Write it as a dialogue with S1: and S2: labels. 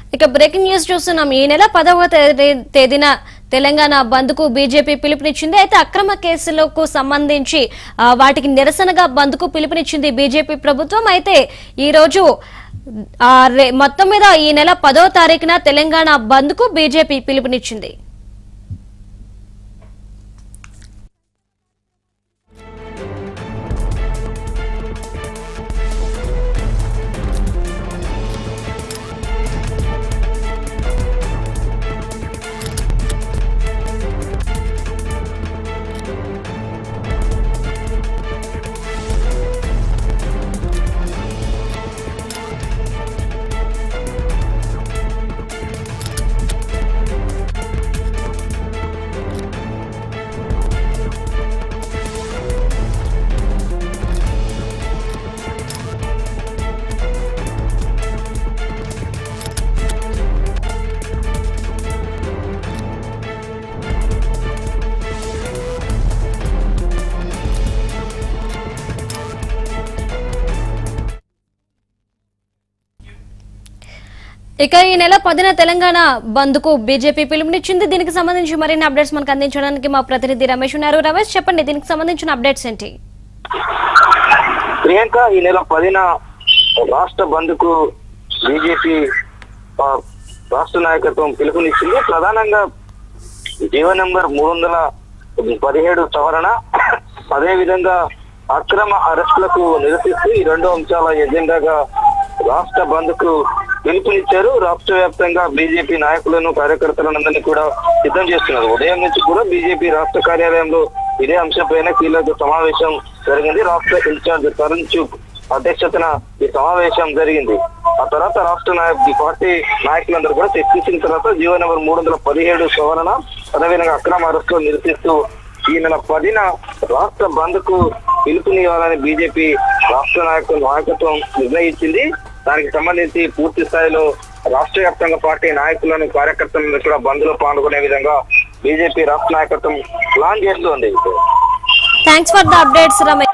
S1: ఇక breaking news చూస్తున్నాం ఈ నెల పదవ తేదీ- తేదీన తెలంగాణ బంద్ కు బీజేపీ పిలుపునిచ్చింది అయితే అక్రమ కేసులకు సంబంధించి ఆ, వాటికి నిరసనగా బంద్ కు పిలుపునిచ్చింది బీజేపీ ప్రభుత్వం అయితే ఈ రోజు ఆ, రే- మొత్తం మీద ఈ నెల పదో తారీఖున తెలంగాణ బంద్ కు బీజేపీ పిలుపునిచ్చింది ఇక ఈ నెల పదిన తెలంగాణ బంద్ కు బీజేపీ పిలుపునిచ్చింది దీనికి సంబంధించి మరిన్ని అప్డేట్స్ మనకు అందించడానికి మా ప్రతినిధి రమేష్ ఉన్నారు రమేష్ చెప్పండి దీనికి సంబంధించిన అప్డేట్స్ ఏంటి
S2: ప్రియాంక ఈ నెల పదిన రాష్ట్ర బంద్ కు బీజేపీ ఆ, రాష్ట్ర నాయకత్వం పిలుపునిచ్చింది ప్రధానంగా జీవో నెంబర్ మూడు వందల పదిహేడు సవరణ అదే విధంగా అక్రమ అరెస్టులకు నిరసిస్తూ ఈ రెండు అంశాల ఎజెండాగా రాష్ట్ర బంద్ కు పిలుపునిచ్చారు రాష్ట్ర వ్యాప్తంగా బీజేపీ నాయకులను కార్యకర్తలందరినీ కూడా సిద్ధం చేస్తున్నారు ఉదయం నుంచి కూడా బీజేపీ రాష్ట్ర కార్యాలయంలో ఇదే అంశంపైన కీలక సమావేశం జరిగింది రాష్ట్ర ఇన్ఛార్జ్ తరుణ్ చుక్ అధ్యక్షతన ఈ సమావేశం జరిగింది ఆ తర్వాత రాష్ట్ర నాయకు ఈ పార్టీ నాయకులందరూ కూడా చర్చించిన తర్వాత జీవో నెంబర్ మూడు వందల పదిహేడు సవరణ అదేవిధంగా అక్రమ అరెస్టులు నిరసిస్తూ ఈ నెల పదిన రాష్ట్ర బంద్ కు పిలుపునివ్వాలని బీజేపీ రాష్ట్ర నాయకుల నాయకత్వం నిర్ణయించింది దానికి సంబంధించి పూర్తి స్థాయిలో రాష్ట్ర వ్యాప్తంగా పార్టీ నాయకులను కార్యకర్తలను కూడా బంద్ లో పాల్గొనే విధంగా బీజేపీ రాష్ట్ర నాయకత్వం ప్లాన్ చేస్తోంది
S1: thanks for the updates Ramesh